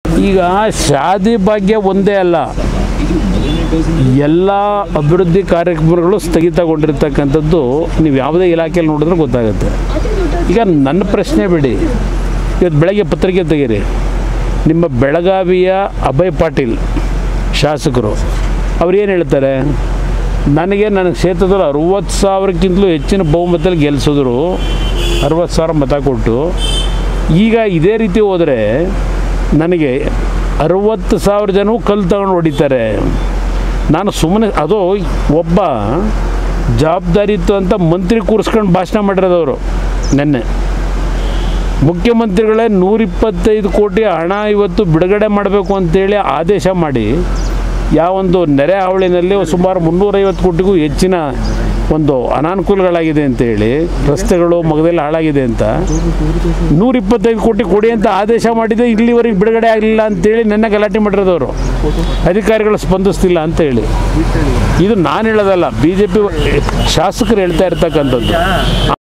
ಈಗ ಶಾದಿ ಭಾಗ್ಯ ಒಂದೇ ಅಲ್ಲ ಎಲ್ಲ ಅಭಿವೃದ್ಧಿ ಕಾರ್ಯಕ್ರಮಗಳು ಸ್ಥಗಿತಗೊಂಡಿರ್ತಕ್ಕಂಥದ್ದು ನೀವು ಯಾವುದೇ ಇಲಾಖೆಯಲ್ಲಿ ನೋಡಿದ್ರೆ ಗೊತ್ತಾಗುತ್ತೆ ಈಗ ನನ್ನ ಪ್ರಶ್ನೆ ಬಿಡಿ ಇವತ್ತು ಬೆಳಗ್ಗೆ ಪತ್ರಿಕೆ ತೆಗೀರಿ ನಿಮ್ಮ ಬೆಳಗಾವಿಯ ಅಭಯ್ ಪಾಟೀಲ್ ಶಾಸಕರು ಅವ್ರು ಏನು ಹೇಳ್ತಾರೆ ನನಗೆ ನನ್ನ ಕ್ಷೇತ್ರದಲ್ಲಿ ಅರುವತ್ತು ಸಾವಿರಕ್ಕಿಂತಲೂ ಹೆಚ್ಚಿನ ಬಹುಮತದಲ್ಲಿ ಗೆಲ್ಲಿಸಿದ್ರು ಅರುವತ್ತು ಸಾವಿರ ಮತ ಕೊಟ್ಟು ಈಗ ಇದೇ ರೀತಿ ಹೋದರೆ ನನಗೆ ಅರುವತ್ತು ಸಾವಿರ ಜನವು ಕಲ್ಲು ತಗೊಂಡು ಹೊಡಿತಾರೆ ನಾನು ಸುಮ್ಮನೆ ಅದು ಒಬ್ಬ ಜವಾಬ್ದಾರಿ ಇತ್ತು ಅಂತ ಮಂತ್ರಿ ಕೂರಿಸ್ಕೊಂಡು ಭಾಷಣ ಮಾಡಿರೋದವರು ನೆನ್ನೆ ಮುಖ್ಯಮಂತ್ರಿಗಳೇ ನೂರಿಪ್ಪತ್ತೈದು ಕೋಟಿ ಹಣ ಇವತ್ತು ಬಿಡುಗಡೆ ಮಾಡಬೇಕು ಅಂತೇಳಿ ಆದೇಶ ಮಾಡಿ ಯಾವೊಂದು ನೆರೆ ಹಾವಳಿನಲ್ಲಿ ಸುಮಾರು ಮುನ್ನೂರೈವತ್ತು ಕೋಟಿಗೂ ಹೆಚ್ಚಿನ ಒಂದು ಅನಾನುಕೂಲಗಳಾಗಿದೆ ಅಂತೇಳಿ ರಸ್ತೆಗಳು ಮಗದಲ್ಲಿ ಹಾಳಾಗಿದೆ ಅಂತ ನೂರಿಪ್ಪತ್ತೈದು ಕೋಟಿ ಕೊಡಿ ಅಂತ ಆದೇಶ ಮಾಡಿದೆ ಇಲ್ಲಿವರೆಗೆ ಬಿಡುಗಡೆ ಆಗಲಿಲ್ಲ ಅಂತೇಳಿ ನೆನ್ನೆ ಗಲಾಟೆ ಮಾಡಿರೋದವರು ಅಧಿಕಾರಿಗಳು ಸ್ಪಂದಿಸ್ತಿಲ್ಲ ಅಂತ ಹೇಳಿ ಇದು ನಾನು ಹೇಳೋದಲ್ಲ ಬಿ ಜೆ ಪಿ ಶಾಸಕರು ಹೇಳ್ತಾ ಇರ್ತಕ್ಕಂಥದ್ದು